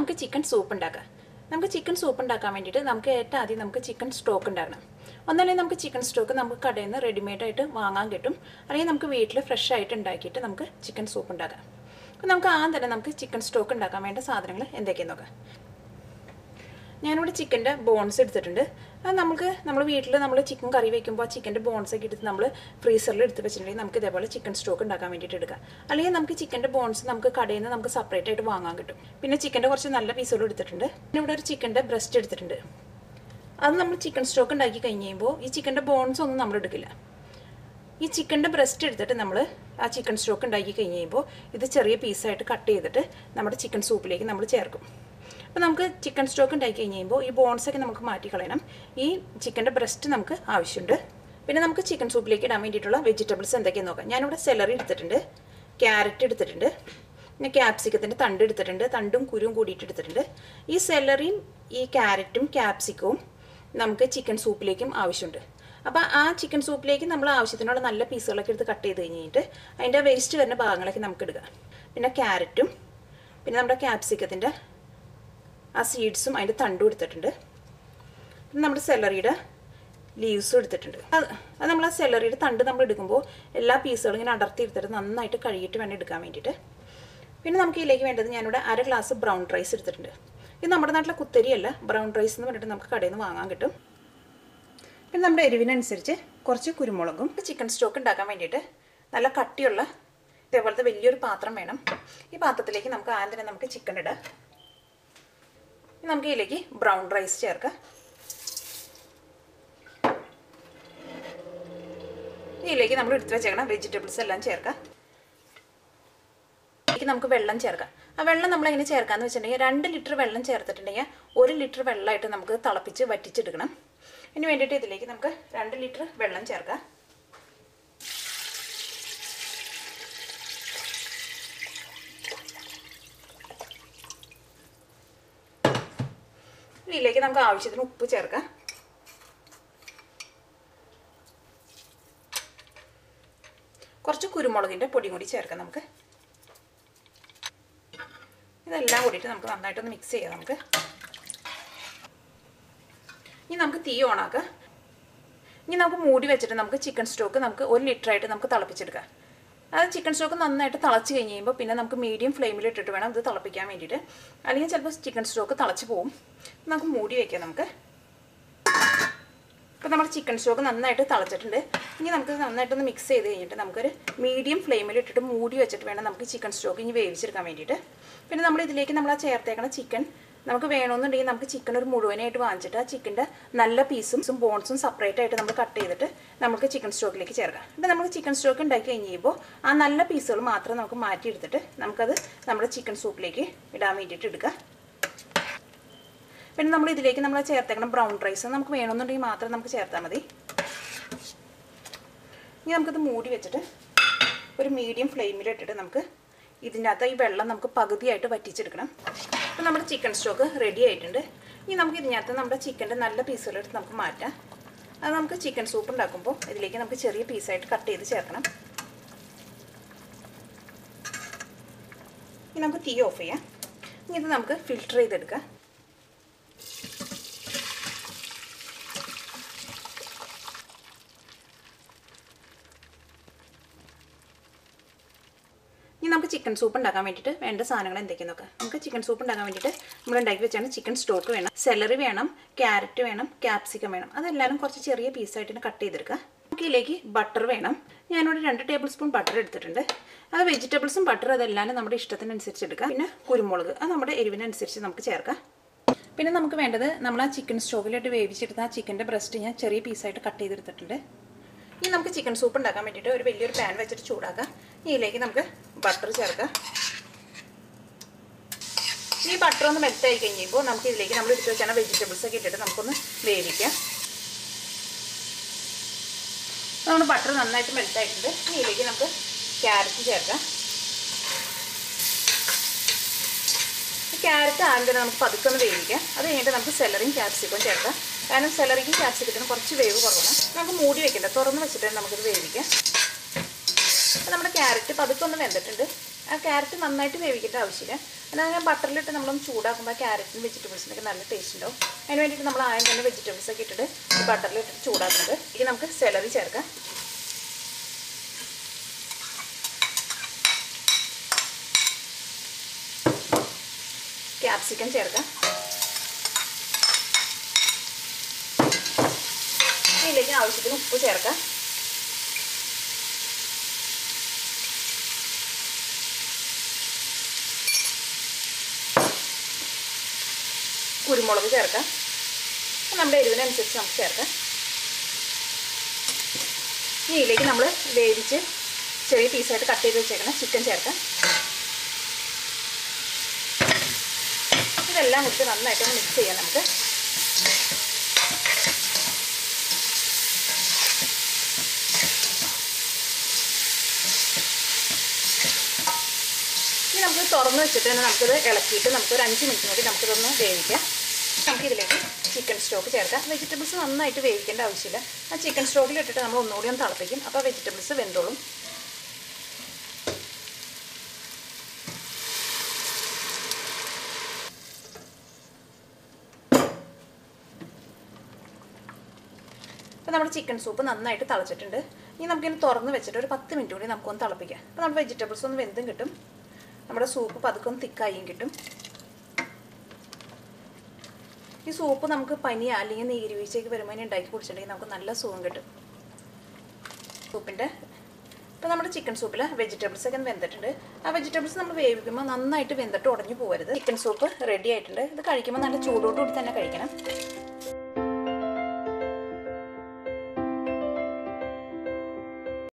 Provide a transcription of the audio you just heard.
നമുക്ക് chicken soup ഉണ്ടാക്കാം നമുക്ക് ചിക്കൻ സൂപ്പ് ഉണ്ടാക്കാൻ വേണ്ടിയിട്ട് നമുക്ക് ഏറ്റവും ആദ്യം നമുക്ക് ചിക്കൻ സ്റ്റോക്ക് ഉണ്ടാക്കണം ഒന്നല്ലെങ്കിൽ നമുക്ക് ചിക്കൻ സ്റ്റോക്ക് നമുക്ക് കടയിൽ നിന്ന് റെഡിമെയ്ഡ് ആയിട്ട് വാങ്ങാൻ കിട്ടും അല്ലെങ്കിൽ നമുക്ക് വീട്ടിൽ ഫ്രഷ് ആയിട്ട് ഉണ്ടാക്കിയിട്ട് നമുക്ക് ചിക്കൻ സൂപ്പ് ഉണ്ടാക്കാം അപ്പോൾ നമുക്ക് ആദ്യം തന്നെ നമുക്ക് ചിക്കൻ സ്റ്റോക്ക് ഉണ്ടാക്കാൻ വേണ്ട സാധനങ്ങൾ എന്തൊക്കെയെന്ന് നോക്കാം ഞാനിവിടെ ചിക്കൻ്റെ ബോൺസ് എടുത്തിട്ടുണ്ട് അത് നമുക്ക് നമ്മൾ വീട്ടിൽ നമ്മൾ ചിക്കൻ കറി വയ്ക്കുമ്പോൾ ആ ചിക്കൻ്റെ ബോൺസ് ഒക്കെ എടുത്ത് നമ്മൾ ഫ്രീസറിൽ എടുത്ത് വെച്ചിട്ടുണ്ടെങ്കിൽ നമുക്ക് ഇതേപോലെ ചിക്കൻ സ്റ്റോക്ക് ഉണ്ടാക്കാൻ വേണ്ടിയിട്ട് എടുക്കാം അല്ലെങ്കിൽ നമുക്ക് ചിക്കൻ്റെ ബോൺസ് നമുക്ക് കടയിൽ നിന്ന് നമുക്ക് സെപ്പറേറ്റ് ആയിട്ട് വാങ്ങാൻ കിട്ടും പിന്നെ ചിക്കൻ്റെ കുറച്ച് നല്ല പീസുകൾ എടുത്തിട്ടുണ്ട് പിന്നെ ഇവിടെ ഒരു ചിക്കൻ്റെ ബ്രസ്റ്റ് എടുത്തിട്ടുണ്ട് അത് നമ്മൾ ചിക്കൻ സ്റ്റോക്ക് ഉണ്ടാക്കി കഴിഞ്ഞ് കഴിയുമ്പോൾ ഈ ചിക്കൻ്റെ ബോൺസ് ഒന്നും നമ്മൾ എടുക്കില്ല ഈ ചിക്കൻ്റെ ബ്രസ്റ്റ് എടുത്തിട്ട് നമ്മൾ ആ ചിക്കൻ സ്റ്റോക്ക് ഉണ്ടാക്കി കഴിഞ്ഞ് കഴിയുമ്പോൾ ഇത് ചെറിയ പീസായിട്ട് കട്ട് ചെയ്തിട്ട് നമ്മുടെ ചിക്കൻ സൂപ്പിലേക്ക് നമ്മൾ ചേർക്കും അപ്പോൾ നമുക്ക് ചിക്കൻ സ്റ്റോക്ക് ഉണ്ടാക്കി കഴിഞ്ഞ് കഴിയുമ്പോൾ ഈ ബോൺസൊക്കെ നമുക്ക് മാറ്റി കളയണം ഈ ചിക്കൻ്റെ ബ്രസ്റ്റ് നമുക്ക് ആവശ്യമുണ്ട് പിന്നെ നമുക്ക് ചിക്കൻ സൂപ്പിലേക്ക് ഇടാൻ വേണ്ടിയിട്ടുള്ള വെജിറ്റബിൾസ് എന്തൊക്കെയാണെന്ന് നോക്കാം ഞാനിവിടെ സെലറി എടുത്തിട്ടുണ്ട് ക്യാരറ്റ് എടുത്തിട്ടുണ്ട് പിന്നെ ക്യാപ്സിക്കത്തിൻ്റെ തണ്ട് എടുത്തിട്ടുണ്ട് തണ്ടും കുരുവും കൂടിയിട്ട് എടുത്തിട്ടുണ്ട് ഈ സെലറിയും ഈ ക്യാരറ്റും ക്യാപ്സിക്കവും നമുക്ക് ചിക്കൻ സൂപ്പിലേക്കും ആവശ്യമുണ്ട് അപ്പോൾ ആ ചിക്കൻ സൂപ്പിലേക്ക് നമ്മൾ ആവശ്യത്തിനുള്ള നല്ല പീസുകളൊക്കെ എടുത്ത് കട്ട് ചെയ്ത് കഴിഞ്ഞിട്ട് അതിൻ്റെ വേസ്റ്റ് വരുന്ന ഭാഗങ്ങളൊക്കെ നമുക്ക് എടുക്കാം പിന്നെ ക്യാരറ്റും പിന്നെ നമ്മുടെ ക്യാപ്സിക്കത്തിൻ്റെ ആ സീഡ്സും അതിൻ്റെ തണ്ടും എടുത്തിട്ടുണ്ട് പിന്നെ നമ്മുടെ സെലറിയുടെ ലീവ്സും എടുത്തിട്ടുണ്ട് അത് അത് നമ്മൾ ആ സെലറിയുടെ തണ്ട് നമ്മൾ എടുക്കുമ്പോൾ എല്ലാ പീസുകളും ഇങ്ങനെ അടർത്തി എടുത്തിട്ട് നന്നായിട്ട് കഴുകിയിട്ട് വേണം എടുക്കാൻ വേണ്ടിയിട്ട് പിന്നെ നമുക്ക് ഇതിലേക്ക് വേണ്ടത് ഞാനിവിടെ അര ഗ്ലാസ് ബ്രൗൺ റൈസ് എടുത്തിട്ടുണ്ട് ഇത് നമ്മുടെ നാട്ടിലെ കുത്തരിയല്ല ബ്രൗൺ റൈസ് എന്ന് പറഞ്ഞിട്ട് നമുക്ക് കടയിൽ നിന്ന് വാങ്ങാൻ കിട്ടും പിന്നെ നമ്മുടെ എരിവിനനുസരിച്ച് കുറച്ച് കുരുമുളകും ചിക്കൻ സ്റ്റോക്ക് ഉണ്ടാക്കാൻ വേണ്ടിയിട്ട് നല്ല കട്ടിയുള്ള ഇതേപോലത്തെ വലിയൊരു പാത്രം വേണം ഈ പാത്രത്തിലേക്ക് നമുക്ക് ആദ്യം തന്നെ നമുക്ക് ചിക്കൻ ഇടാം ഇനി നമുക്ക് ഇതിലേക്ക് ബ്രൗൺ റൈസ് ചേർക്കാം ഇതിലേക്ക് നമ്മൾ എടുത്ത് വെച്ചേക്കണം വെജിറ്റബിൾസ് എല്ലാം ചേർക്കാം ഇതിലേക്ക് നമുക്ക് വെള്ളം ചേർക്കാം ആ വെള്ളം നമ്മൾ എങ്ങനെ ചേർക്കാന്ന് വെച്ചിട്ടുണ്ടെങ്കിൽ രണ്ട് ലിറ്റർ വെള്ളം ചേർത്തിട്ടുണ്ടെങ്കിൽ ഒരു ലിറ്റർ വെള്ളമായിട്ട് നമുക്ക് തിളപ്പിച്ച് വറ്റിച്ചെടുക്കണം ഇതിന് വേണ്ടിയിട്ട് ഇതിലേക്ക് നമുക്ക് രണ്ട് ലിറ്റർ വെള്ളം ചേർക്കാം ഇതിലേക്ക് നമുക്ക് ആവശ്യത്തിന് ഉപ്പ് ചേർക്കാം കുറച്ച് കുരുമുളകിൻ്റെ പൊടി കൂടി ചേർക്കാം നമുക്ക് ഇതെല്ലാം കൂടിയിട്ട് നമുക്ക് നന്നായിട്ടൊന്ന് മിക്സ് ചെയ്യാം നമുക്ക് ഇനി നമുക്ക് തീ ഓണാക്കാം ഇനി നമുക്ക് മൂടി വെച്ചിട്ട് നമുക്ക് ചിക്കൻ സ്റ്റോക്ക് നമുക്ക് ഒരു ലിറ്റർ ആയിട്ട് നമുക്ക് തിളപ്പിച്ചെടുക്കാം അത് ചിക്കൻ സ്റ്റോക്ക് നന്നായിട്ട് തിളച്ച് കഴിഞ്ഞ് കഴിയുമ്പോൾ പിന്നെ നമുക്ക് മീഡിയം ഫ്ലെയിമിൽ ഇട്ടിട്ട് വേണം ഇത് തിളപ്പിക്കാൻ വേണ്ടിയിട്ട് അല്ലെങ്കിൽ ചിലപ്പോൾ ചിക്കൻ സ്റ്റോക്ക് തിളച്ച് പോവും നമുക്ക് മൂടി വയ്ക്കാം നമുക്ക് ഇപ്പോൾ നമ്മുടെ ചിക്കൻ സ്റ്റോക്ക് നന്നായിട്ട് തിളച്ചിട്ടുണ്ട് ഇനി നമുക്ക് നന്നായിട്ടൊന്ന് മിക്സ് ചെയ്ത് കഴിഞ്ഞിട്ട് നമുക്കൊരു മീഡിയം ഫ്ലെയിമിൽ ഇട്ടിട്ട് മൂടി വെച്ചിട്ട് വേണം നമുക്ക് ചിക്കൻ സ്റ്റോക്ക് ഇനി വേവിച്ചെടുക്കാൻ വേണ്ടിയിട്ട് പിന്നെ നമ്മൾ ഇതിലേക്ക് നമ്മൾ ആ ചേർത്തേക്കണ ചിക്കൻ നമുക്ക് വേണമെന്നുണ്ടെങ്കിൽ നമുക്ക് ചിക്കൻ ഒരു മുഴുവനായിട്ട് വാങ്ങിച്ചിട്ട് ആ ചിക്കൻ്റെ നല്ല പീസും ബോൺസും സെപ്പറേറ്റ് ആയിട്ട് നമ്മൾ കട്ട് ചെയ്തിട്ട് നമുക്ക് ചിക്കൻ സ്റ്റോക്കിലേക്ക് ചേർക്കാം ഇപ്പം നമുക്ക് ചിക്കൻ സ്റ്റോക്ക് ഉണ്ടാക്കി കഴിഞ്ഞ് കഴിയുമ്പോൾ ആ നല്ല പീസുകൾ മാത്രം നമുക്ക് മാറ്റിയെടുത്തിട്ട് നമുക്കത് നമ്മുടെ ചിക്കൻ സൂപ്പിലേക്ക് ഇടാൻ വേണ്ടിയിട്ട് എടുക്കാം പിന്നെ നമ്മൾ ഇതിലേക്ക് നമ്മൾ ചേർത്തേക്കണം ബ്രൗൺ റൈസ് നമുക്ക് വേണമെന്നുണ്ടെങ്കിൽ മാത്രം നമുക്ക് ചേർത്താൽ മതി ഇനി നമുക്കത് മൂടി വെച്ചിട്ട് ഒരു മീഡിയം ഫ്ലെയിമിൽ ഇട്ടിട്ട് നമുക്ക് ഇതിനകത്ത് ഈ വെള്ളം നമുക്ക് പകുതിയായിട്ട് വറ്റിച്ചെടുക്കണം അപ്പോൾ നമ്മുടെ ചിക്കൻ സ്റ്റോക്ക് റെഡി ആയിട്ടുണ്ട് ഇനി നമുക്ക് ഇതിനകത്ത് നമ്മുടെ ചിക്കൻ്റെ നല്ല പീസുകളെടുത്ത് നമുക്ക് മാറ്റാം അത് നമുക്ക് ചിക്കൻ സൂപ്പ് ഉണ്ടാക്കുമ്പോൾ ഇതിലേക്ക് നമുക്ക് ചെറിയ പീസായിട്ട് കട്ട് ചെയ്ത് ചേർക്കണം ഇനി നമുക്ക് തീ ഓഫ് ചെയ്യാം ഇനി ഇത് നമുക്ക് ഫിൽറ്റർ ചെയ്തെടുക്കാം ഇനി നമുക്ക് ചിക്കൻ സൂപ്പ് ഉണ്ടാക്കാൻ വേണ്ടിയിട്ട് വേണ്ട സാധനങ്ങൾ എന്തൊക്കെയെന്ന് നോക്കാം നമുക്ക് ചിക്കൻ സൂപ്പ് ഉണ്ടാക്കാൻ വേണ്ടിയിട്ട് നമ്മൾ ഉണ്ടാക്കി വെച്ചാണ് ചിക്കൻ സ്റ്റോക്ക് വേണം സെലറി വേണം ക്യാരറ്റ് വേണം ക്യാപ്സിക്കം വേണം അതെല്ലാവരും കുറച്ച് ചെറിയ പീസായിട്ട് കട്ട് ചെയ്തെടുക്കുക നമുക്ക് ഇതിലേക്ക് ബട്ടർ വേണം ഞാനിവിടെ രണ്ട് ടേബിൾ സ്പൂൺ ബട്ടർ എടുത്തിട്ടുണ്ട് അത് വെജിറ്റബിൾസും ബട്ടർ അതെല്ലാം നമ്മുടെ ഇഷ്ടത്തിനനുസരിച്ച് എടുക്കാം പിന്നെ കുരുമുളക് അത് നമ്മുടെ എരിവിനനുസരിച്ച് നമുക്ക് ചേർക്കാം പിന്നെ നമുക്ക് വേണ്ടത് നമ്മൾ ആ ചിക്കൻ സ്റ്റോവിലിട്ട് വേവിച്ചെടുത്ത ആ ചിക്കൻ്റെ ബ്രസ്റ്റ് ഞാൻ ചെറിയ പീസായിട്ട് കട്ട് ചെയ്തെടുത്തിട്ടുണ്ട് ഇനി നമുക്ക് ചിക്കൻ സൂപ്പ് ഉണ്ടാക്കാൻ വേണ്ടിയിട്ട് ഒരു വലിയൊരു പാൻ വെച്ചിട്ട് ചൂടാക്കാം ഇതിലേക്ക് നമുക്ക് ബട്ടർ ചേർക്കാം ഈ ബട്ടർ ഒന്ന് മെൽറ്റ് ആയി കഴിയുമ്പോൾ നമുക്ക് ഇതിലേക്ക് നമ്മൾ എടുത്ത് വെച്ചാൽ വെജിറ്റബിൾസ് ഒക്കെ ഇട്ടിട്ട് നമുക്കൊന്ന് വേവിക്കാം നമ്മൾ ബട്ടർ നന്നായിട്ട് മെൽറ്റ് ആയിട്ടുണ്ട് ഇനി ഇതിലേക്ക് നമുക്ക് ക്യാരറ്റ് ചേർക്കാം ക്യാരറ്റ് ആദ്യം തന്നെ നമുക്ക് പതുക്കെ ഒന്ന് വേവിക്കാം അത് കഴിഞ്ഞിട്ട് നമുക്ക് സെലറിയും ക്യാപ്സിക്കവും ചേർക്കാം കാരണം സെലറിക്കും ക്യാപ്സിക്കത്തിനും കുറച്ച് വേവ് കുറവാണ് നമുക്ക് മൂടി വെക്കണ്ട തുറന്ന് വെച്ചിട്ട് നമുക്കിത് വേവിക്കാം അപ്പോൾ നമ്മുടെ ക്യാരറ്റ് പതുക്കെ ഒന്ന് വെന്തിട്ടുണ്ട് ആ ക്യാരറ്റ് നന്നായിട്ട് വേവിക്കേണ്ട ആവശ്യമില്ല എന്നാൽ ഞാൻ ബട്ടറിലിട്ട് നമ്മളൊന്ന് ചൂടാക്കുമ്പോൾ ക്യാരറ്റിനും വെജിറ്റബിൾസിനൊക്കെ നല്ല ടേസ്റ്റ് ഉണ്ടാവും അതിന് വേണ്ടിയിട്ട് നമ്മൾ ആദ്യം തന്നെ വെജിറ്റബിൾസ് ഒക്കെ ഇട്ടിട്ട് ഈ ബട്ടറിലിട്ട് ചൂടാക്കുന്നത് ഇത് നമുക്ക് സെലറി ചേർക്കാം ക്യാപ്സിക്കം ചേർക്കാം ഇതിലേക്ക് ആവശ്യത്തിന് ഉപ്പ് ചേർക്കാം കുരുമുളക് ചേർക്കാം നമ്മുടെ എരിവിനനുസരിച്ച് നമുക്ക് ചേർക്കാം ഇനി ഇതിലേക്ക് നമ്മൾ വേവിച്ച് ചെറിയ പീസായിട്ട് കട്ട് ചെയ്ത് വെച്ചേക്കണം ചിക്കൻ ചേർക്കാം ഇതെല്ലാം കൂടി നന്നായിട്ടൊന്ന് മിക്സ് ചെയ്യാം നമുക്ക് ഇനി നമുക്ക് തുറന്ന് വെച്ചിട്ട് തന്നെ നമുക്കിത് ഇളക്കിയിട്ട് നമുക്കൊരു അഞ്ച് മിനിറ്റ് കൂടി നമുക്കിതൊന്ന് വേവിക്കാം നമുക്കിതിലേക്ക് ചിക്കൻ സ്റ്റോക്ക് ചേർക്കാം വെജിറ്റബിൾസ് നന്നായിട്ട് വേവിക്കേണ്ട ആവശ്യമില്ല ആ ചിക്കൻ സ്റ്റോക്കിൽ ഇട്ടിട്ട് നമ്മൾ ഒന്നുകൂടി ഒന്ന് തിളപ്പിക്കും അപ്പോൾ വെജിറ്റബിൾസ് വെന്തോളും അപ്പോൾ നമ്മുടെ ചിക്കൻ സൂപ്പ് നന്നായിട്ട് തിളച്ചിട്ടുണ്ട് ഇനി നമുക്കിനി തുറന്ന് വെച്ചിട്ട് ഒരു പത്ത് മിനിറ്റ് കൂടി നമുക്കൊന്ന് തിളപ്പിക്കാം അപ്പോൾ നമ്മുടെ വെജിറ്റബിൾസ് ഒന്ന് വെന്തും കിട്ടും നമ്മുടെ സൂപ്പ് പതുക്കെ ഒന്ന് തിക്കായും കിട്ടും ഈ സൂപ്പ് നമുക്ക് പനി അല്ലെങ്കിൽ നീരുവീഴ്ചയ്ക്ക് വരുമ്പോൾ ഉണ്ടാക്കി കുടിച്ചിട്ടുണ്ടെങ്കിൽ നമുക്ക് നല്ല സുഖം കിട്ടും സൂപ്പിൻ്റെ ഇപ്പോൾ നമ്മുടെ ചിക്കൻ സൂപ്പിൽ വെജിറ്റബിൾസ് ഒക്കെ വെന്തിട്ടുണ്ട് ആ വെജിറ്റബിൾസ് നമ്മൾ വേവിക്കുമ്പോൾ നന്നായിട്ട് വെന്തിട്ട് ഉടഞ്ഞു പോകരുത് ചിക്കൻ സൂപ്പ് റെഡി ആയിട്ടുണ്ട് ഇത് കഴിക്കുമ്പോൾ നല്ല ചൂടോടുകൂടി തന്നെ കഴിക്കണം